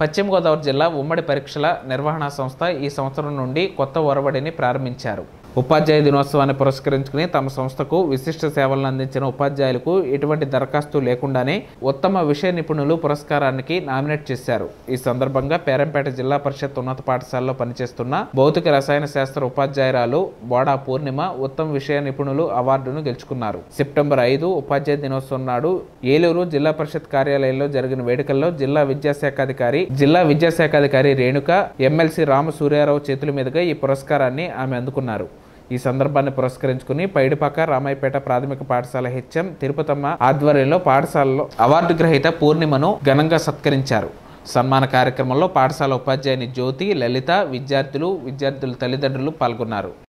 పశ్చిమ గోదావరి జిల్లా ఉమ్మడి పరీక్షల నిర్వహణ సంస్థ ఈ సంవత్సరం నుండి కొత్త ఒరబడిని ప్రారంభించారు ఉపాధ్యాయ దినోత్సవాన్ని పురస్కరించుకుని తమ సంస్థకు విశిష్ట సేవలను అందించిన ఉపాధ్యాయులకు ఎటువంటి దరఖాస్తు లేకుండానే ఉత్తమ విషయ నిపుణులు పురస్కారానికి నామినేట్ చేశారు ఈ సందర్భంగా పేరంపేట జిల్లా పరిషత్ ఉన్నత పాఠశాలలో పనిచేస్తున్న భౌతిక రసాయన శాస్త్ర ఉపాధ్యాయురాలు బోడా పూర్ణిమ ఉత్తమ విషయ నిపుణులు అవార్డును గెలుచుకున్నారు సెప్టెంబర్ ఐదు ఉపాధ్యాయ దినోత్సవం నాడు ఏలూరు జిల్లా పరిషత్ కార్యాలయంలో జరిగిన వేడుకల్లో జిల్లా విద్యాశాఖాధికారి జిల్లా విద్యాశాఖాధికారి రేణుక ఎమ్మెల్సీ రామ సూర్యారావు చేతుల మీదుగా ఈ పురస్కారాన్ని ఆమె అందుకున్నారు ఈ సందర్భాన్ని పురస్కరించుకుని పైడిపాక రామాయపేట ప్రాథమిక పాఠశాల హెచ్ఎం తిరుపతమ్మ ఆధ్వర్యంలో పాఠశాలలో అవార్డు గ్రహీత పూర్ణిమను ఘనంగా సత్కరించారు సన్మాన కార్యక్రమంలో పాఠశాల ఉపాధ్యాయుని జ్యోతి లలిత విద్యార్థులు విద్యార్థుల తల్లిదండ్రులు పాల్గొన్నారు